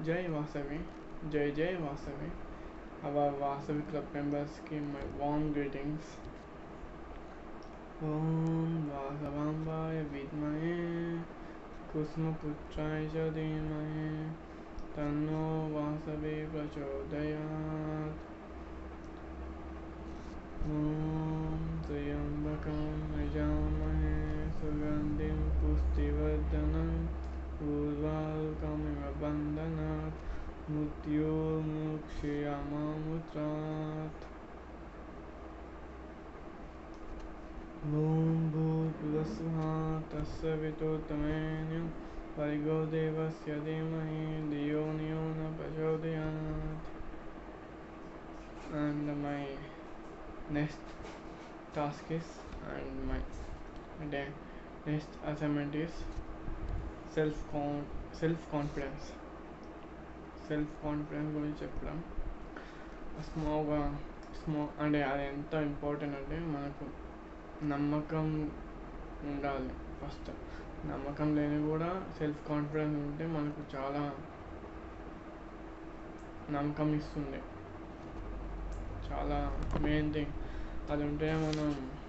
Jai Vasavi, Jai Jai Vasavi. Our Vasavi Club members give my warm greetings. Om Vasavambaya Vidmahe Kusmaputraya च धीमहि तन्नो वासवे प्रचोदयात् ॐ त्र्यम्बकं यजामहे सुगन्धिं पुष्टिवर्धनं पूर्वाल्कमिव बन्धनात् मृत्योर्मुक्षयामामुत्रात् ॐ भूर्भुवस्सुहा तस्य वितोतमेन्यं भर्गो देवस्य धीमहि धियो यो न प्रचोदयात् and my next task is and my the next assignment is self con self confidence self confidence గురించి చెప్పడం స్మోగా స్మో అంటే అది ఎంత ఇంపార్టెంట్ అంటే మనకు నమ్మకం ఉండాలి ఫస్ట్ నమ్మకం లేని కూడా సెల్ఫ్ కాన్ఫిడెన్స్ ఉంటే మనకు చాలా నమ్మకం ఇస్తుంది చాలా మెయిన్ థింగ్ అది ఉంటే మనం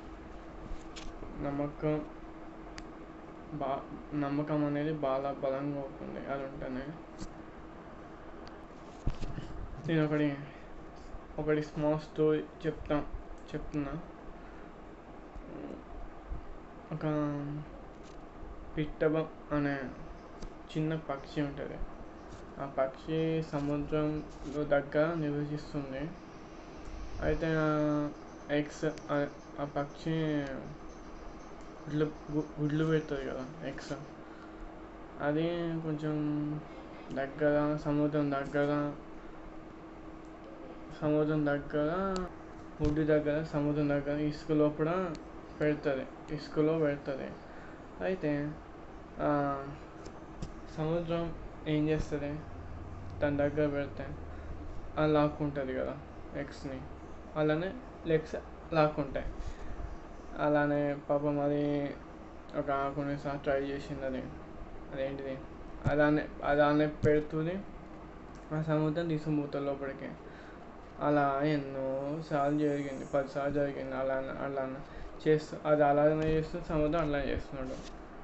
నమ్మకం బా నమ్మకం అనేది బాగా బలంగా అవుతుంది అది ఉంటేనే నేను ఒకటి ఒకటి స్మాల్ స్టోరీ చెప్తాం చెప్తున్నా ఒక పిట్టబం అనే చిన్న పక్షి ఉంటుంది ఆ పక్షి సముద్రంలో దగ్గర నివసిస్తుంది అయితే ఎగ్స్ ఆ పక్షి గుడ్లు గుడ్లు పెడుతుంది కదా ఎగ్స్ అది కొంచెం దగ్గర సముద్రం దగ్గర సముద్రం దగ్గర ఒడ్డు దగ్గర సముద్రం దగ్గర ఇసుక లోపల పెడుతుంది ఇసుకలో పెడుతుంది అయితే సముద్రం ఏం చేస్తుంది తన దగ్గర పెడితే అది లాక్కుంటుంది కదా ఎగ్స్ని అలానే లెగ్స్ లాక్కుంటాయి అలానే పాపం అది ఒక కొన్నిసార్లు ట్రై చేసింది అది అదేంటిది అలానే అలానే పెడుతుంది ఆ సముద్రం తీసుకుపోతుంది లోపలికి అలా ఎన్నో సార్లు జరిగింది పదిసార్లు జరిగింది అలా అలా చేస్తూ అది అలాగనే చేస్తూ సముద్రం అలానే చేస్తున్నాడు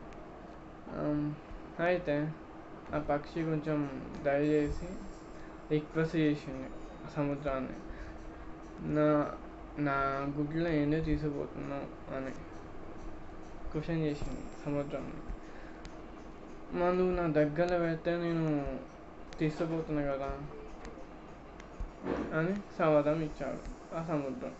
అయితే ఆ పక్షి కొంచెం దయచేసి రిక్వెస్ట్ చేసింది సముద్రాన్ని నా నా గుడ్లో ఏందో తీసుకుపోతున్నావు అని క్వశ్చన్ చేసింది సముద్రాన్ని మనం నా దగ్గర పెడితే నేను తీసుకుపోతున్నా కదా అని సమాధానం ఇచ్చాడు ఆ సముద్రం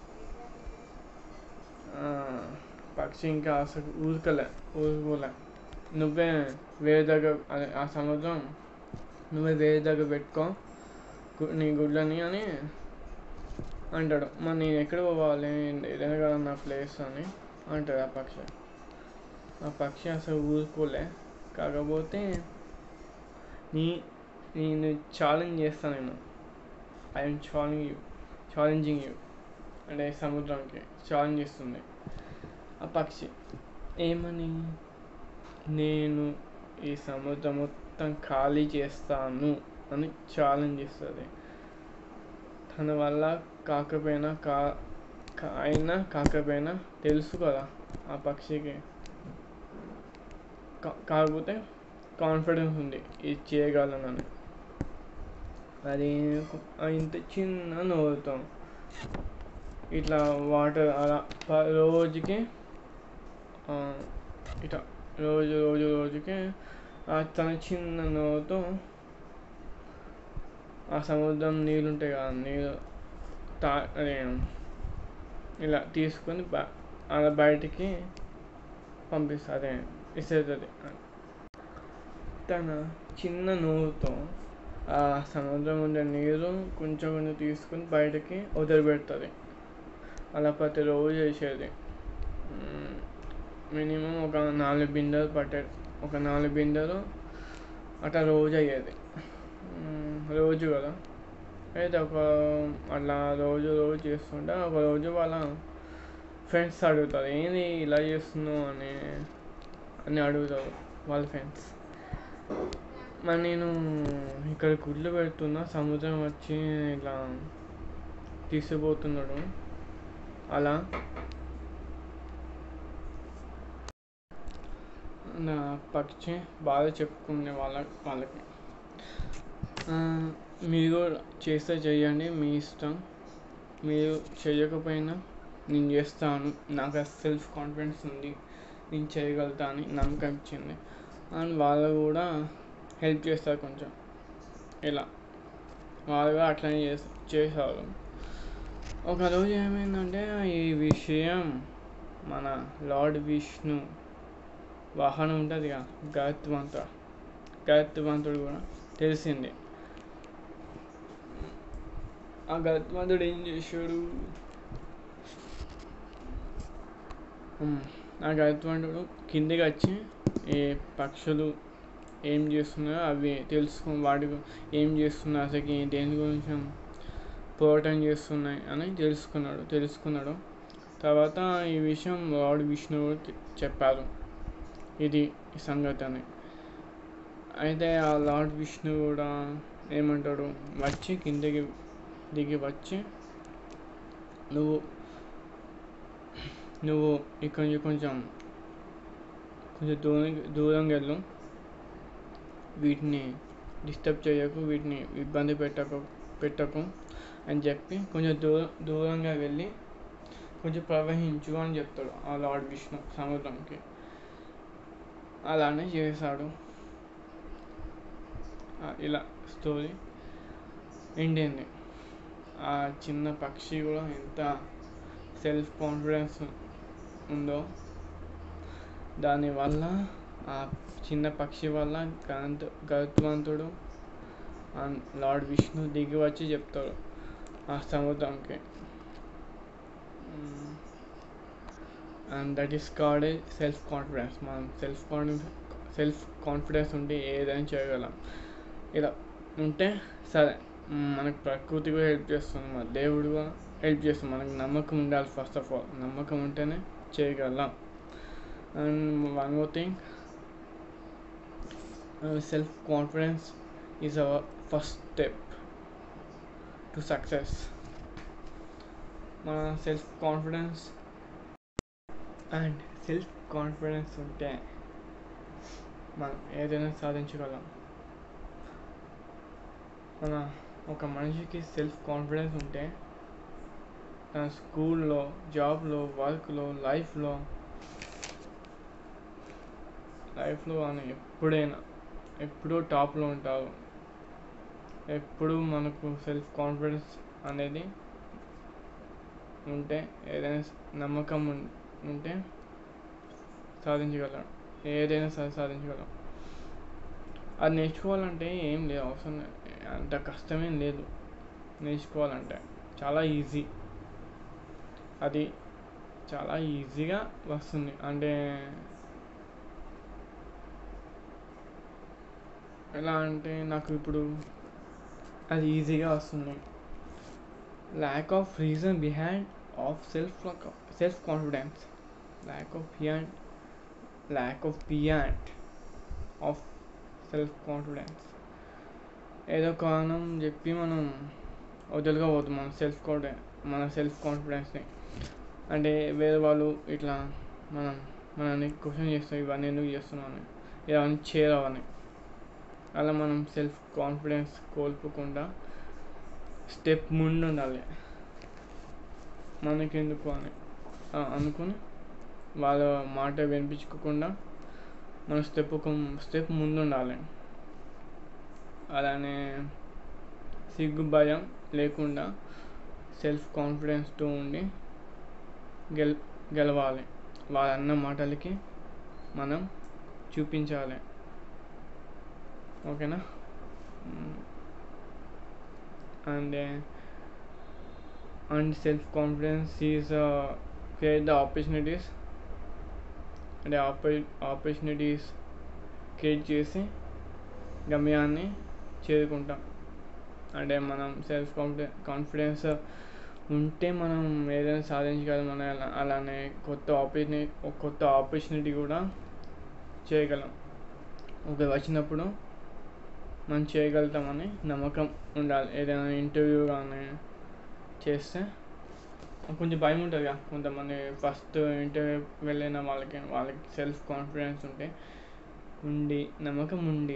పక్షి ఇంకా అసలు ఊరుకలే ఊరుకోలే నువ్వే వేరే దగ్గర అదే ఆ సముద్రం నువ్వే వేరే దగ్గర పెట్టుకో నీ గుడ్లని అని అంటాడు మరి నేను ఎక్కడ పోవాలి ఏదైనా కదా నా ప్లేస్ అని అంటాడు ఆ పక్షి ఆ పక్షి అసలు ఊరుకోలే కాకపోతే నీ నేను ఛాలెంజ్ చేస్తాను నేను I'm challenge you challenging you అంటే సముద్రానికి ఛాలెంజ్ చేస్తుంది ఆ పక్షి ఏమని నేను ఈ సముద్రం మొత్తం ఖాళీ చేస్తాను అని ఛాలెంజ్ చేస్తుంది తన వల్ల కాకపోయినా కా అయినా కాకపోయినా తెలుసు కదా ఆ పక్షికి కాకపోతే కాన్ఫిడెన్స్ ఉంది ఇది చేయగలనని అది ఇంత చిన్న నవ్వుతాం ఇట్లా వాటర్ అలా రోజుకి ఇట్లా రోజు రోజు రోజుకి తన చిన్న నవ్వుతో ఆ సముద్రం నీళ్ళు ఉంటాయి కదా నీళ్ళు తా అదే ఇలా తీసుకొని అలా బయటికి పంపిస్తుంది అదే ఇస్తుంది తన చిన్న నవ్వుతో ఆ సముద్రం ఉండే నీరు కొంచెం కొంచెం తీసుకుని బయటకి వదిలిపెడుతుంది అలా ప్రతిరోజు చేసేది మినిమం ఒక నాలుగు బిందెలు పట్టే ఒక నాలుగు బిందెలు అట్లా రోజు అయ్యేది రోజు కదా అయితే ఒక అట్లా రోజు రోజు చేస్తుంటే ఒక రోజు వాళ్ళ ఫ్రెండ్స్ అడుగుతారు ఏంది ఇలా చేస్తున్నావు అని అని అడుగుతారు వాళ్ళ ఫ్రెండ్స్ మరి నేను ఈ అక్కడ గుడ్లు పెడుతున్న సముద్రం వచ్చి ఇలా తీసుకుపోతున్నాడు అలా నా పక్షి బాగా చెప్పుకునే వాళ్ళ వాళ్ళకి ఆ, మీరు కూడా చేస్తే చెయ్యండి మీ ఇష్టం మీరు చేయకపోయినా నేను చేస్తాను నాకు ఆ సెల్ఫ్ కాన్ఫిడెన్స్ ఉంది నేను చేయగలుగుతా అని నమ్మకం ఇచ్చింది అండ్ వాళ్ళు కూడా హెల్ప్ చేస్తారు కొంచెం ఇలా వాళ్ళు కూడా అట్లనే చేస్ చేశారు ఒకరోజు ఏమైందంటే ఈ విషయం మన లార్డ్ విష్ణు వాహనం ఉంటుంది కదా గరుత్మంత గరుత్మంతుడు కూడా తెలిసింది ఆ గరుత్మంతుడు ఏం చేశాడు ఉమ్, ఆ గరుత్మంతుడు కిందికి వచ్చి ఈ పక్షులు ఏం చేస్తున్నాయో అవి తెలుసుకుని వాటి గు- ఏం చేస్తున్నాయి అసలు దేని గురించి పోరాటం చేస్తున్నాయి అని తెలుసుకున్నాడు తెలుసుకున్నాడు తర్వాత ఈ విషయం లార్డ్ విష్ణువు చె- చెప్పారు ఇది ఈ సంగతి అని అయితే ఆ లార్డ్ విష్ణు కూడా ఏమంటాడు వచ్చి కిందకి దిగి వచ్చి నువ్వు నువ్వు ఇక్కడి నుంచి కొంచెం కొంచెం దూరం దూరంగా వెళ్ళు వీటిని డిస్టర్బ్ చేయకు వీటిని ఇబ్బంది పెట్టకు పెట్టకు అని చెప్పి కొంచెం దూరం దూరంగా వెళ్ళి కొంచెం ప్రవహించు అని చెప్తాడు ఆ లార్డ్ విష్ణు సముద్రంకి అలానే చేశాడు ఆ, ఇలా స్టోరీ ఎండ్ అయింది ఆ చిన్న పక్షి కూడా ఎంత సెల్ఫ్ కాన్ఫిడెన్స్ ఉందో దానివల్ల ఆ చిన్న పక్షి వల్ల గంత గరుత్మంతుడు అండ్ లార్డ్ విష్ణు దిగి వచ్చి చెప్తాడు ఆ సముద్రంకి and that is called a self confidence మనం సెల్ఫ్ కాన్ఫిడెన్స్ సెల్ఫ్ కాన్ఫిడెన్స్ ఉంటే ఏదైనా చేయగలం ఇలా ఉంటే సరే మ్, మనకు ప్రకృతి కూడా హెల్ప్ చేస్తుంది మన దేవుడు కూడా హెల్ప్ చేస్తుంది మనకు నమ్మకం ఉండాలి ఫస్ట్ ఆఫ్ ఆల్ నమ్మకం ఉంటేనే చేయగలం and one more thing self confidence is our first step to success మన self confidence and self confidence ఉంటే మనం ఏదైనా సాధించగలం మన ఒక మనిషికి సెల్ఫ్ కాన్ఫిడెన్స్ ఉంటే తన స్కూల్లో జాబ్లో వర్క్లో లైఫ్లో లైఫ్లో అని ఎప్పుడైనా ఎప్పుడూ టాప్లో ఉంటారు ఎప్పుడు మనకు సెల్ఫ్ కాన్ఫిడెన్స్ అనేది ఉంటే ఏదైనా నమ్మకం ఉం- ఉంటే సాధించగలం ఏదైనా సరే సాధించగలం అది నేర్చుకోవాలంటే ఏం లేదు అవసరం లేదు. అంత కష్టమేం లేదు నేర్చుకోవాలంటే చాలా ఈజీ అది చాలా ఈజీగా వస్తుంది అంటే ఎలా అంటే నాకు ఇప్పుడు అది ఈజీగా వస్తుంది lack of reason behind of self self confidence lack of beyond lack of beyond of self confidence ఏదో కారణం చెప్పి మనం వదులుగా పోతాం మన సెల్ఫ్ కాన్ఫిడెన్స్ మన సెల్ఫ్ కాన్ఫిడెన్స్ని అంటే వేరే వాళ్ళు ఇట్లా మనం మనల్ని క్వశ్చన్ చేస్తాం ఇవన్నీ ఎందుకు చేస్తున్నావు అని ఇవన్నీ చేయరావని అలా మనం సెల్ఫ్ కాన్ఫిడెన్స్ కోల్పోకుండా స్టెప్ ముందు ఉండాలి మనకెందుకు అని ఆ, అనుకుని వాళ్ళ మాట వినిపించుకోకుండా మన స్టెప్ ఒక స్టెప్ ముందు ఉండాలి అలానే సిగ్గు భయం లేకుండా సెల్ఫ్ కాన్ఫిడెన్స్తో ఉండి గెల్ గెలవాలి వాళ్ళన్న మాటలకి మనం చూపించాలి ఓకేనా and and self confidence is create the opportunities అంటే ఆపర్ ఆపర్చునిటీస్ క్రియేట్ చేసి గమ్యాన్ని చేరుకుంటాం అంటే మనం సెల్ఫ్ కాన్ఫిడె కాన్ఫిడెన్స్ ఉంటే మనం ఏదైనా సాధించగలం మన అలా- అలానే కొత్త ఆపర్చునిటీ ఒక కొత్త ఆపర్చునిటీ కూడా చేయగలం ఒక వచ్చినప్పుడు మనం చేయగలుగుతామని నమ్మకం ఉండాలి ఏదైనా ఇంటర్వ్యూ కానీ చేస్తే కొంచెం భయం ఉంటుంది కదా కొంతమంది ఫస్ట్ ఇంటర్వ్యూ వెళ్ళిన వాళ్ళకి వాళ్ళకి సెల్ఫ్ కాన్ఫిడెన్స్ ఉంటే ఉండి నమ్మకం ఉండి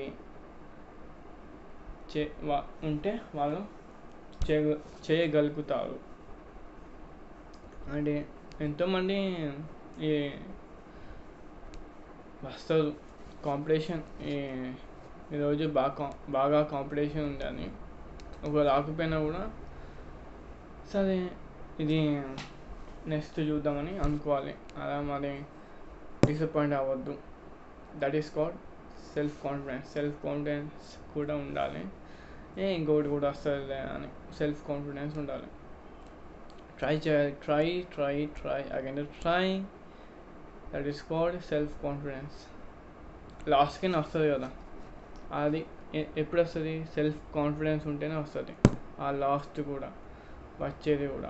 చే వా ఉంటే వాళ్ళు చేయ చేయగలుగుతారు అంటే ఎంతోమంది ఈ వస్తారు కాంపిటీషన్ ఈ ఈరోజు బాగా బాగా కాంపిటీషన్ ఉందని ఒక రాకపోయినా కూడా సరే ఇది నెక్స్ట్ చూద్దామని అనుకోవాలి అలా మరి డిసప్పాయింట్ అవ్వద్దు that is called self confidence self confidence కూడా ఉండాలి ఏ ఇంకొకటి కూడా వస్తుంది అని సెల్ఫ్ కాన్ఫిడెన్స్ ఉండాలి ట్రై చేయాలి try try try again try that is called self confidence లాస్ట్కి వస్తుంది కదా అది ఎప్పుడు వస్తుంది సెల్ఫ్ కాన్ఫిడెన్స్ ఉంటేనే వస్తుంది ఆ లాస్ట్ కూడా వచ్చేది కూడా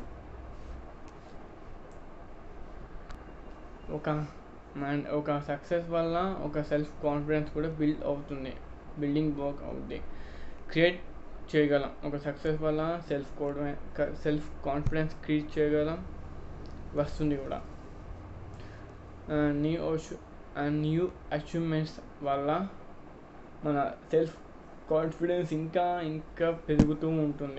ఒక మైండ్ ఒక సక్సెస్ వల్ల ఒక సెల్ఫ్ కాన్ఫిడెన్స్ కూడా బిల్డ్ అవుతుంది బిల్డింగ్ వర్క్ అవుతుంది క్రియేట్ చేయగలం ఒక సక్సెస్ వల్ల సెల్ఫ్ సెల్ఫ్ కాన్ఫిడెన్స్ క్రియేట్ చేయగలం వస్తుంది కూడా న్యూ న్యూ అచీవ్మెంట్స్ వల్ల మన సెల్ఫ్ కాన్ఫిడెన్స్ ఇంకా ఇంకా పెరుగుతూ ఉంటుంది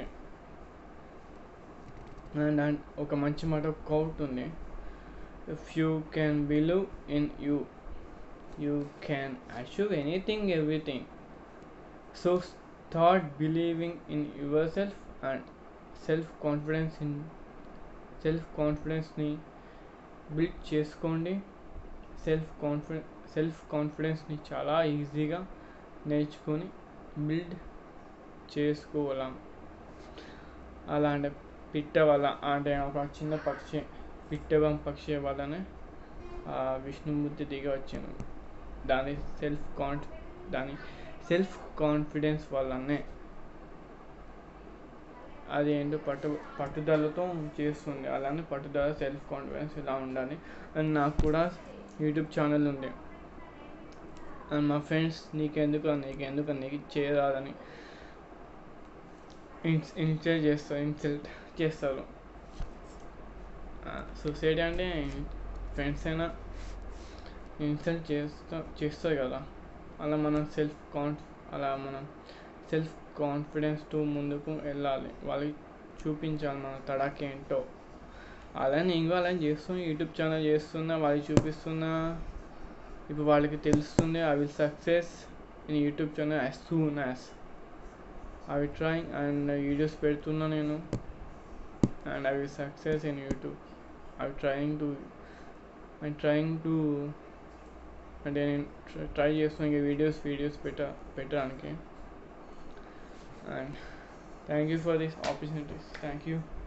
అండ్ ఒక మంచి మాట కౌట్ ఉంది if you can believe in you you can achieve anything everything so start believing in yourself and self confidence in self కాన్ఫిడెన్స్ని బిల్డ్ చేసుకోండి సెల్ఫ్ కాన్ఫిడెన్స్ సెల్ఫ్ కాన్ఫిడెన్స్ని చాలా ఈజీగా నేర్చుకొని బిల్డ్ చేసుకోగలం అలాంటి పిట్ట వల్ల అంటే ఒక చిన్న పక్షి పిట్టవం పక్షి వల్లనే విష్ణుమూర్తి దిగి వచ్చాను దాని సెల్ఫ్ కాన్ దాని సెల్ఫ్ కాన్ఫిడెన్స్ వల్లనే అది ఏంటో పట్టు పట్టుదలతో చేస్తుంది అలానే పట్టుదల సెల్ఫ్ కాన్ఫిడెన్స్ ఇలా ఉండాలి అండ్ నాకు కూడా యూట్యూబ్ ఛానల్ ఉంది అండ్ మా ఫ్రెండ్స్ నీకెందుకు నీకెందుకు నీకు చేయరాదని ఇన్స్ ఇన్సల్ట్ చేస్తారు ఇన్సల్ట్ చేస్తారు సొసైటీ అంటే ఫ్రెండ్స్ అయినా ఇన్సల్ట్ చేస్తా చేస్తారు కదా అలా మనం సెల్ఫ్ కాన్ఫ్ అలా మనం సెల్ఫ్ కాన్ఫిడెన్స్తో ముందుకు వెళ్ళాలి వాళ్ళకి చూపించాలి మన తడాకి ఏంటో అలా నేను అలా చేస్తున్నా యూట్యూబ్ ఛానల్ చేస్తున్నా వాళ్ళకి చూపిస్తున్నా ఇప్పుడు వాళ్ళకి తెలుస్తుంది I will success in YouTube channel as soon as I will trying and videos పెడుతున్నా నేను and I will success in YouTube I trying to I trying to అంటే నేను ట్రై చేస్తున్నా ఇంకా వీడియోస్ వీడియోస్ పెట్ట పెట్టడానికి and thank you for this opportunities thank you